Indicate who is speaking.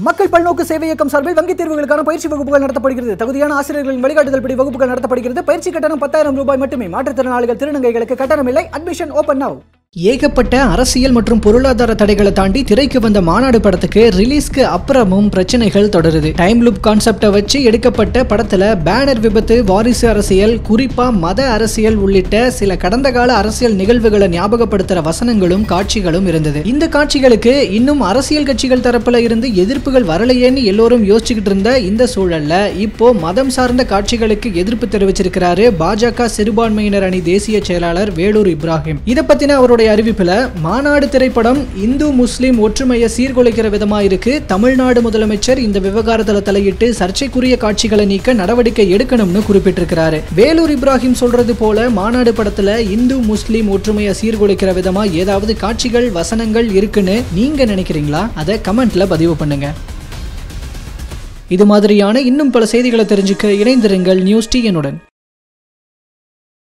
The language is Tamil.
Speaker 1: மக்கள் பல்நோக்கு சேவை இயக்கம் சார்பில் வங்கித் தேர்வுகளுக்கான பயிற்சி வகுப்புகள் நடத்தப்படுகிறது தகுதியான ஆசிரியர்களின் வழிகாட்டுதல் படி வகுப்புகள் நடத்தப்படுகிறது பயிற்சி கட்டணம் பத்தாயிரம் ரூபாய் மட்டுமே மாற்றுத்திறனாளிகள் திருநங்கைகளுக்கு கட்டணம் இல்லை அட்மிஷன் ஓபன் நவ் ஏகப்பட்ட அரசியல் மற்றும் பொருளாதார தடைகளை தாண்டி திரைக்கு வந்த மாநாடு படத்துக்கு ரிலீஸ்க்கு அப்புறமும் பிரச்சனைகள் தொடருது டைம் லுப் கான்செப்டை வச்சு எடுக்கப்பட்ட படத்துல பேனர் விபத்து வாரிசு அரசியல் குறிப்பா மத அரசியல் உள்ளிட்ட சில கடந்த கால அரசியல் நிகழ்வுகளை ஞாபகப்படுத்துற வசனங்களும் காட்சிகளும் இருந்தது இந்த காட்சிகளுக்கு இன்னும் அரசியல் கட்சிகள் தரப்புல இருந்து எதிர்ப்புகள் வரலையேன்னு எல்லோரும் யோசிச்சுக்கிட்டு இருந்த இந்த சூழல்ல இப்போ மதம் சார்ந்த காட்சிகளுக்கு எதிர்ப்பு தெரிவிச்சிருக்கிறாரு பாஜக சிறுபான்மையினர் அணி தேசிய செயலாளர் வேலூர் இப்ராஹிம் இதை பத்தின அவருடைய அறிவிப்புல மாநாடு திரைப்படம் இந்து முஸ்லிம் ஒற்றுமையை சீர்குலைக்கிற விதமா இருக்கு தமிழ்நாடு முதலமைச்சர் இந்த விவகாரத்துல தலையிட்டு சர்ச்சைக்குரிய காட்சிகளை நீக்க நடவடிக்கை எடுக்கணும்னு குறிப்பிட்டிருக்கிறாரு வேலூர் இப்ராஹிம் சொல்றது போல மாநாடு படத்துல இந்து முஸ்லிம் ஒற்றுமையை சீர்குலைக்கிற விதமா ஏதாவது காட்சிகள் வசனங்கள் இருக்குன்னு நீங்க நினைக்கிறீங்களா அதை கமெண்ட்ல பதிவு பண்ணுங்க இது மாதிரியான இன்னும் பல செய்திகளை தெரிஞ்சுக்க இணைந்திருங்கள் நியூஸ் டிஎனுடன்